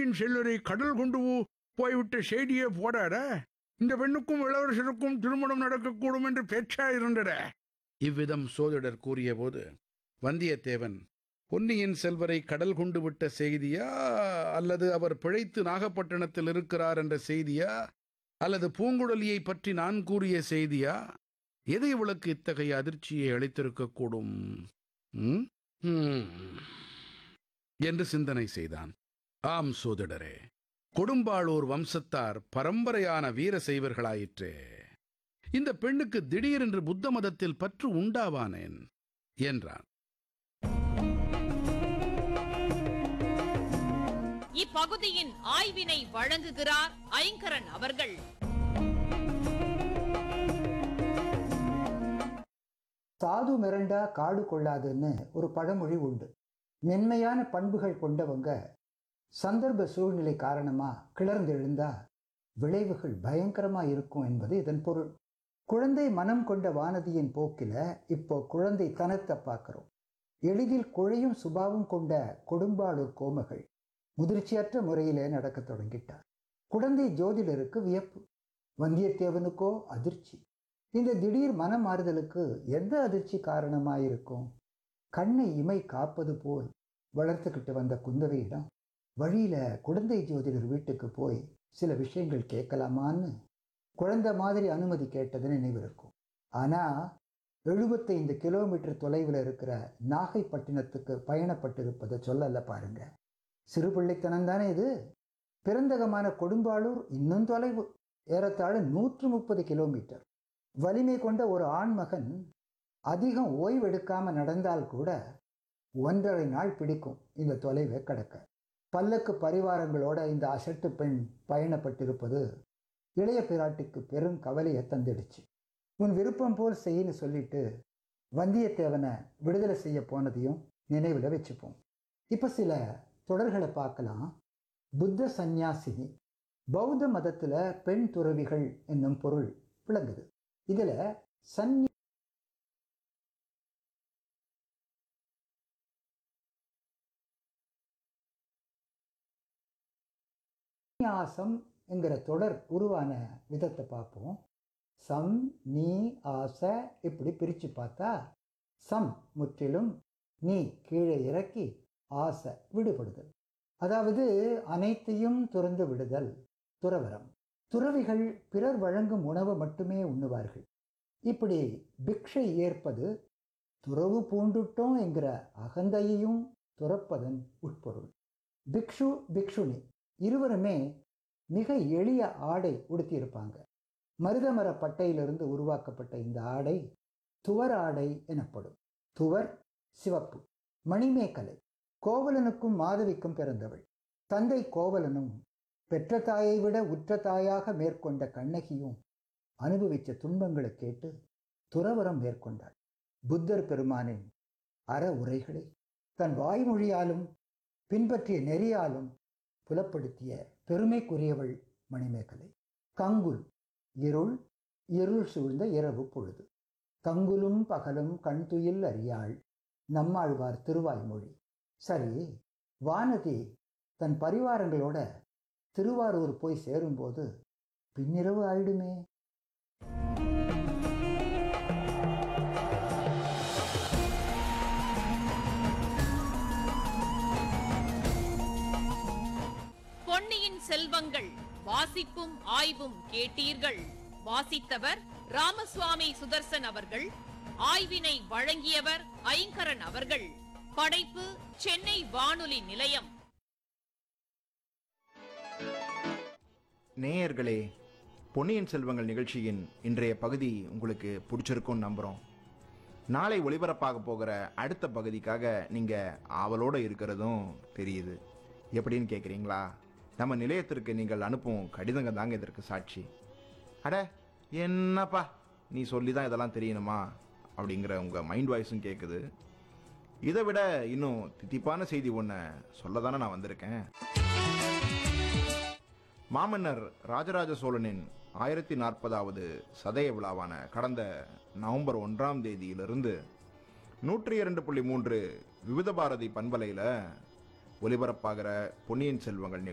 பொன்னியின் செல்வரை கடல் கொண்டு போ- போய்விட்ட செய்தியே போடாட இந்த பெண்ணுக்கும் இளவரசருக்கும் திருமணம் நடக்கக்கூடும் என்று பேச்சா இருந்தட இவ்விதம் சோதிடர் கூறியபோது வந்தியத்தேவன் பொன்னியின் செல்வரை கடல் கொண்டு விட்ட செய்தியா அல்லது அவர் பிழைத்து நாகப்பட்டினத்தில் இருக்கிறார் என்ற செய்தியா அல்லது பூங்குழலியை பற்றி நான் கூறிய செய்தியா எது இவளுக்கு இத்தகைய அதிர்ச்சியை அளித்திருக்கக்கூடும் ம்? ம். என்று சிந்தனை செய்தான் ஆம் சோதிடரே கொடும்பாளூர் வம்சத்தார் பரம்பரையான வீர செய்வர்களாயிற்றே இந்த பெண்ணுக்கு திடீரென்று புத்த மதத்தில் பற்று உண்டாவானேன் என்றான் இப்பகுதியின் ஆய்வினை வழங்குகிறார் ஐங்கரன் அவர்கள் சாது மிரண்டா காடு கொள்ளாதுன்னு ஒரு பழமொழி உண்டு மென்மையான பண்புகள் கொண்டவங்க சந்தர்ப்ப சூழ்நிலை காரணமா கிளர்ந்தெழுந்தா விளைவுகள் பயங்கரமா இருக்கும் என்பது இதன் பொருள் குழந்தை மனம் கொண்ட வானதியின் போக்கில இப்போ குழந்தை தனத்தை பார்க்கிறோம் எளிதில் குழையும் சுபாவம் கொண்ட கொடும்பாளூர் கோமகள் முதிர்ச்சியற்ற முறையிலே நடக்கத் தொடங்கிட்டார் குழந்தை ஜோதிடருக்கு வியப்பு வந்தியத்தேவனுக்கோ அதிர்ச்சி இந்த திடீர் மனமாறுதலுக்கு எந்த அதிர்ச்சி காரணமாயிருக்கும் கண்ணை இமை காப்பது போல் வளர்த்துக்கிட்டு வந்த குந்தவையிடம் வழியில குழந்தை ஜோதிடர் வீட்டுக்கு போய் சில விஷயங்கள் கேட்கலாமான்னு குழந்தை மாதிரி அனுமதி கேட்டது நினைவிருக்கும் ஆனா எழுபத்தைந்து கிலோமீட்டர் தொலைவில் இருக்கிற நாகைப்பட்டினத்துக்கு பயணப்பட்டிருப்பதை சொல்லல பாருங்க சிறு பிள்ளைத்தனம் தானே இது பிறந்தகமான கொடும்பாளூர் இன்னும் தொலைவு ஏறத்தாழ நூற்று முப்பது கிலோமீட்டர் வலிமை கொண்ட ஒரு ஆண்மகன் அதிகம் ஓய்வெடுக்காம நடந்தால் கூட ஒன்றரை நாள் பிடிக்கும் இந்த தொலைவை கடக்க பல்லக்கு பரிவாரங்களோட இந்த அசட்டு பெண் பயணப்பட்டிருப்பது இளைய பிராட்டிக்கு பெரும் கவலையை தந்துடுச்சு உன் விருப்பம் போல் செய்யின்னு சொல்லிட்டு வந்தியத்தேவனை விடுதலை செய்ய போனதையும் நினைவில் வச்சுப்போம் இப்போ சில தொடர்களை பார்க்கலாம் புத்த சந்நியாசினி பௌத்த மதத்துல பெண் துறவிகள் என்னும் பொருள் விளங்குது இதுல சந்நியாசம் என்கிற தொடர் உருவான விதத்தை பார்ப்போம் சம் நீ ஆச இப்படி பிரிச்சு பார்த்தா சம் முற்றிலும் நீ கீழே இறக்கி ஆசை விடுபடுதல் அதாவது அனைத்தையும் துறந்து விடுதல் துறவரம் துறவிகள் பிறர் வழங்கும் உணவை மட்டுமே உண்ணுவார்கள் இப்படி பிக்ஷை ஏற்பது துறவு பூண்டுட்டோம் என்கிற அகந்தையையும் துறப்பதன் உட்பொருள் பிக்ஷு பிக்ஷுனி இருவருமே மிக எளிய ஆடை உடுத்தியிருப்பாங்க மருதமர பட்டையிலிருந்து உருவாக்கப்பட்ட இந்த ஆடை துவர் ஆடை எனப்படும் துவர் சிவப்பு மணிமேகலை கோவலனுக்கும் மாதவிக்கும் பிறந்தவள் தந்தை கோவலனும் பெற்ற தாயை விட உற்ற தாயாக மேற்கொண்ட கண்ணகியும் அனுபவித்த துன்பங்களை கேட்டு துறவரம் மேற்கொண்டாள் புத்தர் பெருமானின் அற உரைகளை தன் வாய்மொழியாலும் பின்பற்றிய நெறியாலும் புலப்படுத்திய பெருமைக்குரியவள் மணிமேகலை கங்குல் இருள் இருள் சூழ்ந்த இரவு பொழுது கங்குலும் பகலும் கண்துயில் அறியாள் நம்மாழ்வார் திருவாய்மொழி சரி வானதி தன் பரிவாரங்களோட திருவாரூர் போய் சேரும்போது பின்னிரவு ஆயிடுமே பொன்னியின் செல்வங்கள் வாசிப்பும் ஆய்வும் கேட்டீர்கள் வாசித்தவர் ராமசுவாமி சுதர்சன் அவர்கள் ஆய்வினை வழங்கியவர் ஐங்கரன் அவர்கள் படைப்பு சென்னை வானொலி நிலையம் நேயர்களே பொன்னியின் செல்வங்கள் நிகழ்ச்சியின் இன்றைய பகுதி உங்களுக்கு பிடிச்சிருக்கும்னு நம்புகிறோம் நாளை ஒளிபரப்பாக போகிற அடுத்த பகுதிக்காக நீங்கள் ஆவலோடு இருக்கிறதும் தெரியுது எப்படின்னு கேட்குறீங்களா நம்ம நிலையத்திற்கு நீங்கள் அனுப்பும் கடிதங்க தாங்க இதற்கு சாட்சி அட என்னப்பா நீ சொல்லி தான் இதெல்லாம் தெரியணுமா அப்படிங்கிற உங்கள் மைண்ட் வாய்ஸும் கேட்குது இதை விட இன்னும் தித்திப்பான செய்தி ஒன்று சொல்ல தானே நான் வந்திருக்கேன் மாமன்னர் ராஜராஜ சோழனின் ஆயிரத்தி நாற்பதாவது சதய விழாவான கடந்த நவம்பர் ஒன்றாம் தேதியிலிருந்து நூற்றி இரண்டு புள்ளி மூன்று விவித பாரதி பண்பலையில் ஒலிபரப்பாகிற பொன்னியின் செல்வங்கள் நிகழ்ச்சி